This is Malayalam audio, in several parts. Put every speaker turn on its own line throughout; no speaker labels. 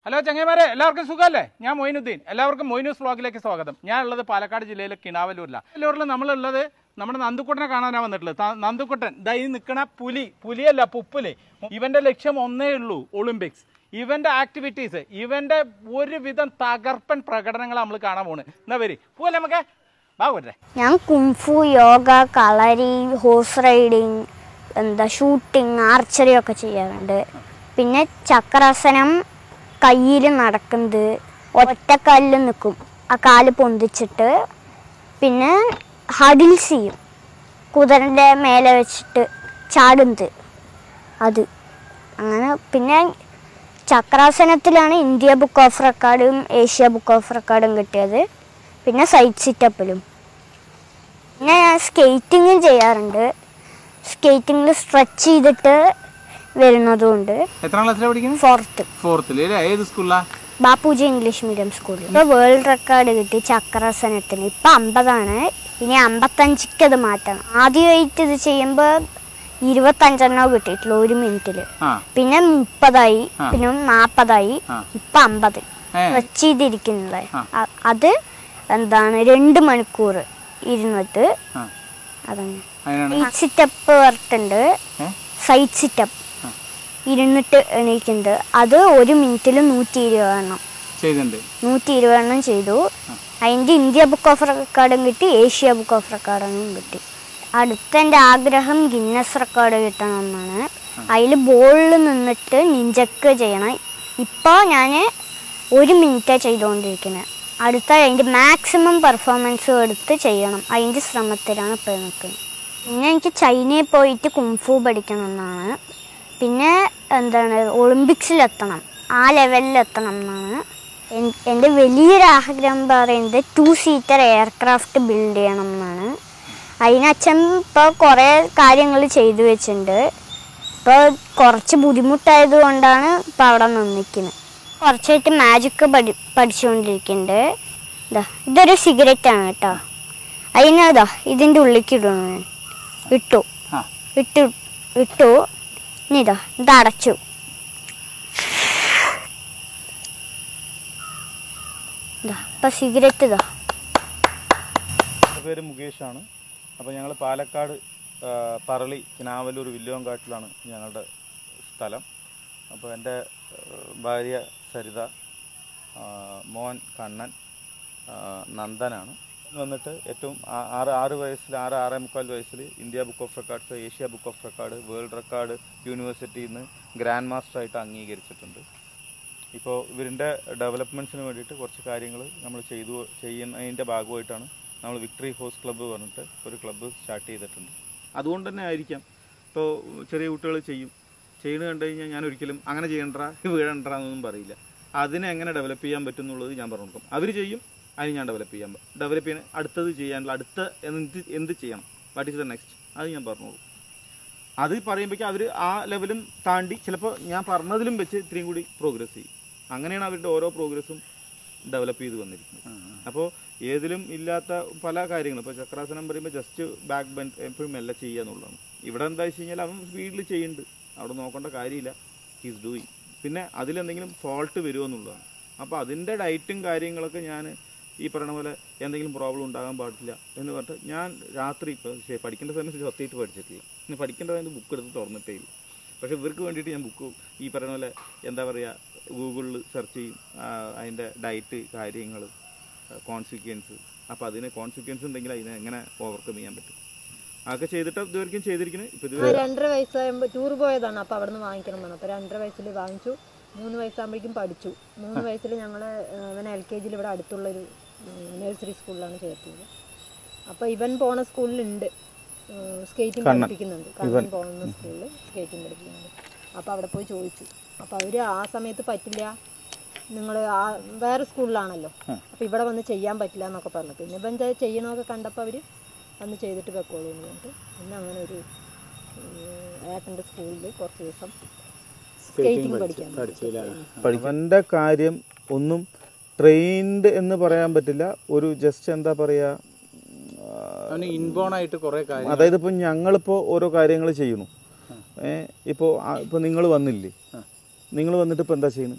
ഹലോ ചങ്ങന്മാരെ എല്ലാവർക്കും സുഖമല്ലേ ഞാൻ മൊയിനുദ്ദീൻ എല്ലാവർക്കും മൊയിനൂസ് വ്ളോഗിലേക്ക് സ്വാഗതം ഞാൻ ഉള്ളത് പാലക്കാട് ജില്ലയിലെ കിണാവല്ലൂരിലാണ് കിണാവല്ലൂരിൽ നമ്മളുള്ളത് നമ്മുടെ നന്ദുക്കുട്ടനെ കാണാനാണ് വന്നിട്ടുള്ളത് ത- നന്ദുക്കുട്ടൻ ദാ ഈ നിൽക്കണ പുലി പുലിയല്ല പുപ്പുലി ഇവന്റെ ലക്ഷ്യം ഒന്നേ ഉള്ളൂ ഒളിമ്പിക്സ് ഇവന്റെ ആക്ടിവിറ്റീസ് ഇവന്റെ ഒരുവിധം തകർപ്പൻ പ്രകടനങ്ങൾ നമ്മൾ കാണാൻ പോണ് എന്നാ വരി പോവല്ലേ നമുക്ക് വാ പോരെ
ഞാൻ kung fu yoga kalari horse riding എന്താ ഷൂട്ടിങ് ആർച്ചറി ഒക്കെ ചെയ്യാറുണ്ട് പിന്നെ ചക്രാസനം കയ്യിൽ നടക്കുന്നത് ഒറ്റക്കാലിൽ നിൽക്കും ആ കാല് പൊന്തിച്ചിട്ട് പിന്നെ ഹഡിൽസ് ചെയ്യും കുതിരൻ്റെ മേലെ വെച്ചിട്ട് ചാടുന്നത് അത് അങ്ങനെ പിന്നെ ചക്രാസനത്തിലാണ് ഇന്ത്യ ബുക്ക് ഓഫ് റെക്കോർഡും ഏഷ്യ ബുക്ക് ഓഫ് റെക്കോർഡും കിട്ടിയത് പിന്നെ സൈറ്റ് സിറ്റപ്പിലും പിന്നെ ഞാൻ സ്കേറ്റിങ്ങും ചെയ്യാറുണ്ട് സ്കേറ്റിങ്ങിൽ സ്ട്രെച്ച് ചെയ്തിട്ട് വരുന്നതുകൊണ്ട്
എത്രാം ക്ലാസ്സിലാണ് പഠിക്കുന്നത്
ഫോർത്ത്
ഫോർത്തിൽ അല്ലേ ഏത് സ്കൂളിലാ
ബാപ്പുജി ഇംഗ്ലീഷ് മീഡിയം സ്കൂളിൽ ഇപ്പോൾ വേൾഡ് റെക്കോർഡ് കിട്ടി ചക്രാസനത്തിന് ഇപ്പം അമ്പതാണ് ഇനി അമ്പത്തഞ്ചിക്ക് അത് മാറ്റണം ആദ്യമായിട്ട് ഇത് ചെയ്യുമ്പോൾ ഇരുപത്തഞ്ചെണ്ണോ കിട്ടിയിട്ടുള്ളൂ ഒരു മിനിറ്റിൽ
ആ
പിന്നെ മുപ്പതായി
ആ.
പിന്നെ നാൽപ്പതായി
ആ.
ഇപ്പം അമ്പത്
ഏ
സ്ട്രെച്ച് ചെയ്തിരിക്കുന്നത്
ആ.
അ- അത് എന്താണ് രണ്ട് മണിക്കൂർ ഇരുന്നിട്ട്
ആ
അതന്നെ
അതിനാണ്
സൈറ്റ് സിറ്റപ്പ് പറഞ്ഞിട്ടുണ്ട്
ഏ
സൈറ്റ് സിറ്റപ്പ്
ആ.
ഇരുന്നിട്ട് എണീക്കുന്നത് അത് ഒരു മിനിറ്റിൽ നൂറ്റി ഇരുപതെണ്ണം
ചെയ്തിട്ടുണ്ട്
നൂറ്റി ഇരുപതെണ്ണം ചെയ്തു അതിൻ്റെ ഇന്ത്യ ബുക്ക് ഓഫ് റെക്കോർഡും കിട്ടി ഏഷ്യ ബുക്ക് ഓഫ് റെക്കോർഡും കിട്ടി അടുത്ത എൻ്റെ ആഗ്രഹം ഗിന്നസ് റെക്കോർഡ് കിട്ടണം എന്നാണ് അതിൽ ബോളിൽ നിന്നിട്ട് നിഞ്ചക്ക് ചെയ്യണം ഇപ്പോൾ ഞാൻ ഒരു മിനിറ്റേ ചെയ്തുകൊണ്ടിരിക്കുന്നത് അടുത്ത അതിൻ്റെ മാക്സിമം പെർഫോമൻസ് എടുത്ത് ചെയ്യണം അതിൻ്റെ ശ്രമത്തിലാണ് ഇപ്പോൾ നിൽക്കുന്നത് പിന്നെ എനിക്ക് ചൈനയിൽ പോയിട്ട് കുംഫു പഠിക്കണം എന്നാണ് പിന്നെ എന്താണ് ഒളിമ്പിക്സിലെത്തണം ആ ലെവലിലെത്തണം എന്നാണ് എൻ- എൻ്റെ വലിയൊരു ആഗ്രഹം പറയുന്നത് ടു സീറ്റർ എയർക്രാഫ്റ്റ് ബിൽഡ് ചെയ്യണം എന്നാണ് അതിനച്ഛൻ ഇപ്പോൾ കുറേ കാര്യങ്ങൾ ചെയ്തു വെച്ചിട്ടുണ്ട് ഇപ്പോൾ കുറച്ച് ബുദ്ധിമുട്ടായത് കൊണ്ടാണ് ഇപ്പോൾ അവിടെ നിന്നിക്കുന്നത് കുറച്ചായിട്ട് മാജിക്ക് പഠി പഠിച്ചുകൊണ്ടിരിക്കുന്നുണ്ട് ഇതാ ഇതൊരു സിഗരറ്റാണ് കേട്ടോ അതിന് ഇതാ ഇതിൻ്റെ ഉള്ളിലേക്ക് ഇടണം ഞാൻ. ഇട്ടു
ആ
ഇട്ടു ഇട്ടു ഇനി ഇതാ ഇത് അടച്ചു ഇതാ ഇപ്പൊ സിഗരറ്റ് ഇതാ
എൻ്റെ പേര് മുകേഷാണ് അപ്പോൾ ഞങ്ങൾ പാലക്കാട് ആ, പറളി കിനാവല്ലൂർ വില്ലുവങ്കാട്ടിലാണ് ഞങ്ങളുടെ സ്ഥലം അപ്പോൾ എൻ്റെ ആ, ഭാര്യ സരിത ആ, മോൻ കണ്ണൻ ആ, നന്ദനാണ് വന്നിട്ട് ഏറ്റവും ആ- ആറ് ആറ് വയസ്സിൽ ആറ് ആറേ മുക്കാൽ വയസ്സിൽ India book of records Asia book of record world record യൂണിവേഴ്സിറ്റിയിൽ നിന്ന് ഗ്രാൻഡ് മാസ്റ്ററായിട്ട് അംഗീകരിച്ചിട്ടുണ്ട് ഇപ്പോൾ ഇവരിൻ്റെ ഡെവലപ്മെൻറ്റ്സിന് വേണ്ടിയിട്ട് കുറച്ച് കാര്യങ്ങൾ നമ്മൾ ചെയ്തു ചെയ്യുന്നതിൻ്റെ ഭാഗമായിട്ടാണ് നമ്മൾ വിക്ടറി ഹോസ് ക്ലബ്ബ് പറഞ്ഞിട്ട് ഒരു ക്ലബ്ബ് സ്റ്റാർട്ട് ചെയ്തിട്ടുണ്ട് അതുകൊണ്ട് തന്നെ ആയിരിക്കാം ഇപ്പോൾ ചെറിയ കുട്ടികൾ ചെയ്യും ചെയ്യുന്നത് കണ്ടു കഴിഞ്ഞാൽ ഞാൻ ഒരിക്കലും അങ്ങനെ ചെയ്യണ്ട വീഴണ്ട എന്നൊന്നും പറയില്ല അതിനെ എങ്ങനെ ഡെവലപ്പ് ചെയ്യാൻ പറ്റും എന്നുള്ളത് ഞാൻ പറഞ്ഞു കൊടുക്കും അവർ ചെയ്യും അതിന് ഞാൻ ഡെവലപ്പ് ചെയ്യാൻ ഡെവലപ്പ് ചെയ്യാൻ അടുത്തത് ചെയ്യാനുള്ള അടുത്ത എന്ത് എന്ത് ചെയ്യണം വാട്ട് ഈസ് ദ നെക്സ്റ്റ് അത് ഞാൻ പറഞ്ഞോളൂ അത് പറയുമ്പോഴേക്കും അവർ ആ ലെവലും താണ്ടി ചിലപ്പോൾ ഞാൻ പറഞ്ഞതിലും വെച്ച് ഇത്രയും കൂടി പ്രോഗ്രസ് ചെയ്യും അങ്ങനെയാണ് അവരുടെ ഓരോ പ്രോഗ്രസ്സും ഡെവലപ്പ് ചെയ്ത് വന്നിരിക്കുന്നത് അപ്പോൾ ഏതിലും ഇല്ലാത്ത പല കാര്യങ്ങളും ഇപ്പോൾ ചക്രാസനം പറയുമ്പോൾ ജസ്റ്റ് ബാക്ക് ബെൻഡ് എപ്പോഴും മെല്ലെ ചെയ്യുക എന്നുള്ളതാണ് ഇവിടെ എന്താ വെച്ച് കഴിഞ്ഞാൽ അവൻ സ്പീഡിൽ ചെയ്യുന്നുണ്ട് അവിടെ നോക്കേണ്ട കാര്യമില്ല ഹീസ് ഡൂയിങ് പിന്നെ അതിലെന്തെങ്കിലും ഫോൾട്ട് വരുമോ എന്നുള്ളതാണ് അപ്പോൾ അതിൻ്റെ ഡയറ്റും കാര്യങ്ങളൊക്കെ ഞാൻ ഈ പറയുന്ന പോലെ എന്തെങ്കിലും പ്രോബ്ലം ഉണ്ടാകാൻ പാടില്ല എന്ന് പറഞ്ഞിട്ട് ഞാൻ രാത്രി ഇപ്പോൾ ശരി, പഠിക്കേണ്ട സമയത്ത് സത്യമായിട്ട് പഠിച്ചിട്ടില്ല ഇനി പഠിക്കേണ്ട സമയത്ത് ബുക്ക് എടുത്ത് തുറന്നിട്ടേ ഇല്ല പക്ഷേ ഇവർക്ക് വേണ്ടിയിട്ട് ഞാൻ ബുക്ക് ഈ പറയുന്ന പോലെ എന്താ പറയുക ഗൂഗിളിൽ സെർച്ച് ചെയ്യും ആ, അതിൻ്റെ ഡയറ്റ് കാര്യങ്ങൾ കോൺസിക്വൻസ് അപ്പോൾ അതിന് കോൺസിക്വൻസ് ഉണ്ടെങ്കിൽ അതിനെ എങ്ങനെ ഓവർകം ചെയ്യാൻ പറ്റും അതൊക്കെ ചെയ്തിട്ട് ഇതുവരെയും ചെയ്തിരിക്കുന്നത് ഇപ്പോൾ
ആ
ഇതുവരെ
രണ്ടര വയസ്സാകുമ്പോൾ ടൂർ പോയതാണ് അപ്പോൾ അവിടെ നിന്ന് വാങ്ങിക്കണം എന്ന് അപ്പോൾ രണ്ടര വയസ്സിൽ വാങ്ങിച്ചു മൂന്ന് വയസ്സാകുമ്പോഴേക്കും പഠിച്ചു മൂന്ന് വയസ്സിൽ ഞങ്ങൾ അവനെ എൽ കെ ജിയിൽ ഇവിടെ അടുത്തുള്ളൊരു നഴ്സറി സ്കൂളിലാണ് ചേർത്തത് അപ്പോൾ ഇവൻ പോണ സ്കൂളിലുണ്ട് സ്കേറ്റിംഗ് പഠിപ്പിക്കുന്നുണ്ട് കണ്ണൻ പോകുന്ന സ്കൂളിൽ സ്കേറ്റിംഗ് പഠിപ്പിക്കുന്നുണ്ട് അപ്പോൾ അവിടെ പോയി ചോദിച്ചു അപ്പോൾ അവർ ആ സമയത്ത് പറ്റില്ല നിങ്ങൾ ആ വേറെ സ്കൂളിലാണല്ലോ അപ്പോൾ ഇവിടെ വന്ന് ചെയ്യാൻ പറ്റില്ല എന്നൊക്കെ പറഞ്ഞു പിന്നെ ഇവൻ ഇത് ചെയ്യണമൊക്കെ കണ്ടപ്പോൾ അവർ വന്ന് ചെയ്തിട്ട് വെക്കോളൂ എന്ന് പറഞ്ഞിട്ട് പിന്നെ അങ്ങനെ ഒരു ഉം, ഏട്ടൻ്റെ സ്കൂളിൽ കുറച്ച് ദിവസം സ്കേറ്റിംഗ് പഠിക്കാൻ പോയി.
അവൻ്റെ കാര്യം ഒന്നും ട്രെയിൻഡ് എന്ന് പറയാൻ പറ്റില്ല ഒരു ജസ്റ്റ് എന്താ പറയുക
അവന് ഇൻബോൺ ആയിട്ട് കുറെ കാര്യം
അതായത് ഇപ്പം ഞങ്ങളിപ്പോൾ ഓരോ കാര്യങ്ങൾ ചെയ്യുന്നു ഏഹ് ഇപ്പോൾ ഇപ്പോൾ നിങ്ങൾ വന്നില്ലേ നിങ്ങൾ വന്നിട്ട് ഇപ്പോൾ എന്താ ചെയ്യുന്നത്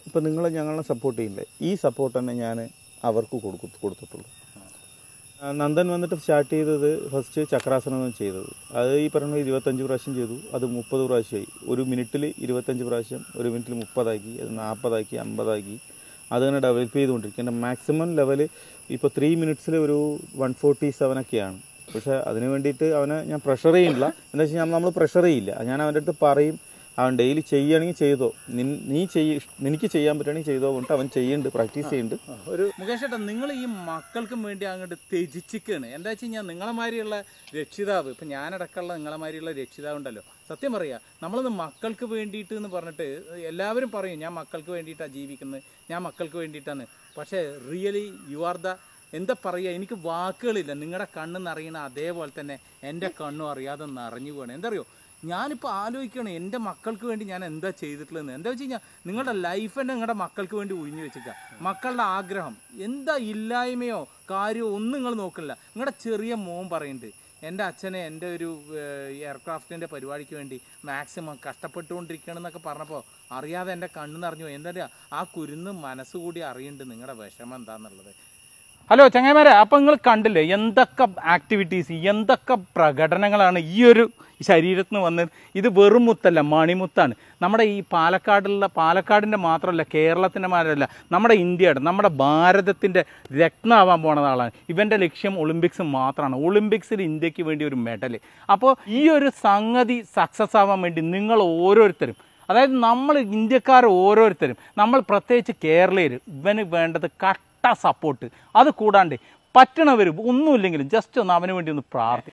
ഇപ്പം നിങ്ങൾ ഞങ്ങളെ സപ്പോർട്ട് ചെയ്യില്ലേ ഈ സപ്പോർട്ട് തന്നെ ഞാൻ അവർക്ക് കൊടുക്കു കൊടുത്തിട്ടുള്ളൂ ആ, നന്ദൻ വന്നിട്ട് സ്റ്റാർട്ട് ചെയ്തത് ഫസ്റ്റ് ചക്രാസനം ചെയ്തത് അത് ഈ പറഞ്ഞ ഇരുപത്തഞ്ച് പ്രാവശ്യം ചെയ്തു അത് മുപ്പത് പ്രാവശ്യമായി ഒരു മിനിറ്റിൽ ഇരുപത്തഞ്ച് പ്രാവശ്യം ഒരു മിനിറ്റിൽ മുപ്പതാക്കി അത് നാൽപ്പതാക്കി അമ്പതാക്കി അതങ്ങനെ ഡെവലപ്പ് ചെയ്തുകൊണ്ടിരിക്കും എൻ്റെ മാക്സിമം ലെവൽ ഇപ്പോൾ ത്രീ മിനിറ്റ്സിൽ ഒരു വൺ ഫോർട്ടി സെവൻ ഒക്കെയാണ് പക്ഷേ അതിന് വേണ്ടിയിട്ട് അവനെ ഞാൻ പ്രഷർ ചെയ്യില്ല എന്താ വെച്ചാൽ നമ്മൾ പ്രഷർ ചെയ്യില്ല ഞാൻ അവൻ്റെ അടുത്ത് പറയും അവൻ ഡെയിലി ചെയ്യുകയാണെങ്കിൽ ചെയ്തോ നിൻ- നീ ചെയ്യ നിനക്ക് ചെയ്യാൻ പറ്റുകയാണെങ്കിൽ ചെയ്തോ കൊണ്ട് അവൻ ചെയ്യുന്നുണ്ട് പ്രാക്ടീസ് ചെയ്യുന്നുണ്ട്
ഒരു മുകേഷ് ഏട്ടാ നിങ്ങൾ ഈ മക്കൾക്കും വേണ്ടി അങ്ങോട്ട് ത്യജിച്ചിക്കാണ് എന്താ വെച്ച് കഴിഞ്ഞാൽ നിങ്ങളെ മാതിരിയുള്ള രക്ഷിതാവ് ഇപ്പം ഞാനടക്കമുള്ള നിങ്ങളെ മാതിരിയുള്ള രക്ഷിതാവ് ഉണ്ടല്ലോ സത്യം പറയാ നമ്മളത് മക്കൾക്ക് വേണ്ടിയിട്ട് എന്ന് പറഞ്ഞിട്ട് എല്ലാവരും പറയും ഞാൻ മക്കൾക്ക് വേണ്ടിയിട്ടാണ് ജീവിക്കുന്നത് ഞാൻ മക്കൾക്ക് വേണ്ടിയിട്ടാണ് പക്ഷേ റിയലി യു ആർ ദ എന്താ പറയുക എനിക്ക് വാക്കുകളില്ല നിങ്ങളുടെ കണ്ണ് നിറയണ അതേപോലെ തന്നെ എൻ്റെ കണ്ണും അറിയാതെ നിറഞ്ഞു പോകണം എന്താ അറിയോ ഞാനിപ്പോൾ ആലോചിക്കണം എൻ്റെ മക്കൾക്ക് വേണ്ടി ഞാൻ എന്താ ചെയ്തിട്ടുള്ളതെന്ന് എന്താ വെച്ച് കഴിഞ്ഞാൽ നിങ്ങളുടെ ലൈഫ് തന്നെ നിങ്ങളുടെ മക്കൾക്ക് വേണ്ടി ഒഴിഞ്ഞു വെച്ചിരിക്കുക മക്കളുടെ ആഗ്രഹം എന്താ ഇല്ലായ്മയോ കാര്യമോ ഒന്നും നിങ്ങൾ നോക്കില്ല നിങ്ങളുടെ ചെറിയ മോൻ പറയുന്നുണ്ട് എൻ്റെ അച്ഛനെ എൻ്റെ ഒരു എയർക്രാഫ്റ്റിൻ്റെ പരിപാടിക്ക് വേണ്ടി മാക്സിമം കഷ്ടപ്പെട്ടുകൊണ്ടിരിക്കുകയാണെന്നൊക്കെ പറഞ്ഞപ്പോൾ അറിയാതെ എൻ്റെ കണ്ണ് നിറഞ്ഞു പോയി. എന്താ പറയുക ആ കുരുന്ന് മനസ്സുകൂടി അറിയുന്നുണ്ട് നിങ്ങളുടെ വിഷമം എന്താണെന്നുള്ളത് ഹലോ ചങ്ങായിമാരെ അപ്പം നിങ്ങൾ കണ്ടില്ലേ എന്തൊക്കെ ആക്ടിവിറ്റീസ് എന്തൊക്കെ പ്രകടനങ്ങളാണ് ഈ ഒരു ശരീരത്തിൽ നിന്ന് വന്നത് ഇത് വെറും മുത്തല്ല മണിമുത്താണ് നമ്മുടെ ഈ പാലക്കാടുള്ള പാലക്കാടിൻ്റെ മാത്രമല്ല കേരളത്തിൻ്റെ മാത്രമല്ല നമ്മുടെ ഇന്ത്യയുടെ നമ്മുടെ ഭാരതത്തിൻ്റെ രത്നമാവാൻ പോണത് ആളാണ് ഇവൻ്റെ ലക്ഷ്യം ഒളിമ്പിക്സ് മാത്രമാണ് ഒളിമ്പിക്സിൽ ഇന്ത്യക്ക് വേണ്ടി ഒരു മെഡൽ അപ്പോൾ ഈ ഒരു സംഗതി സക്സസ് ആവാൻ വേണ്ടി നിങ്ങൾ ഓരോരുത്തരും അതായത് നമ്മൾ ഇന്ത്യക്കാർ ഓരോരുത്തരും നമ്മൾ പ്രത്യേകിച്ച് കേരളീയർ ഇവന് വേണ്ടത് കട്ട സപ്പോർട്ട് അത് കൂടാണ്ട് പറ്റണവർ ഒന്നുമില്ലെങ്കിലും ജസ്റ്റ് ഒന്ന് അവന് വേണ്ടി ഒന്ന് പ്രാർത്ഥി